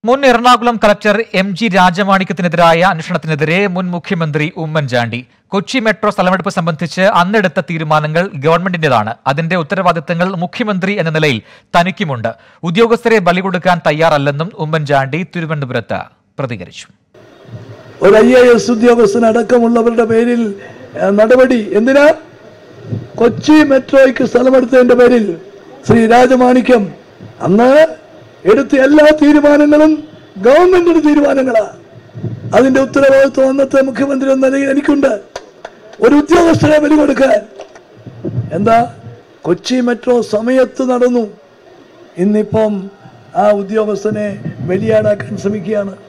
മുൻ Ernakulam collector M G രാജമാണിക്യത്തിനെതിരായ അന്വേഷണത്തിനെതിരെ മുൻ മുഖ്യമന്ത്രി ഉമ്മൻചാണ്ടി കൊച്ചി മെട്രോ സ്ഥലമെടുപ്പ് സംബന്ധിച്ച് അന്നെടുത്ത തീരുമാനങ്ങൾ ഗവൺമെന്റിന്റേതാണ് അതിന്റെ ഉത്തരവാദിത്തങ്ങൾ മുഖ്യമന്ത്രി എന്ന നിലയിൽ തനിക്കുമുണ്ട് ഉദ്യോഗസ്ഥരെ ബലി കൊടുക്കാൻ തയ്യാറല്ലെന്നും ഉമ്മൻചാണ്ടി തിരുവനന്തപുരത്ത് പ്രതികരിച്ചു ഒരു ഐ എ എസ് ഉദ്യോഗസ്ഥനടക്കമുള്ളവരുടെ പേരിൽ ഏഹ്, നടപടി എന്തിനാ കൊച്ചി മെട്രോയ്ക്ക് സ്ഥലമെടുത്തതിന്റെ പേരിൽ ശ്രീ രാജമാണിക്യം അന്ന് എടുത്ത എല്ലാ തീരുമാനങ്ങളും ഗവൺമെന്റിന്റെ തീരുമാനങ്ങളാ അതിന്റെ ഉത്തരവാദിത്വം അന്നത്തെ മുഖ്യമന്ത്രി എന്ന നിലയിൽ എനിക്കുണ്ട് ഒരു ഉദ്യോഗസ്ഥരെ ബലി കൊടുക്കാൻ എന്താ കൊച്ചി മെട്രോ സമയത്ത് നടന്നു ഇന്നിപ്പം ആ ഉദ്യോഗസ്ഥനെ ബലിയാടാക്കാൻ ശ്രമിക്കുകയാണ്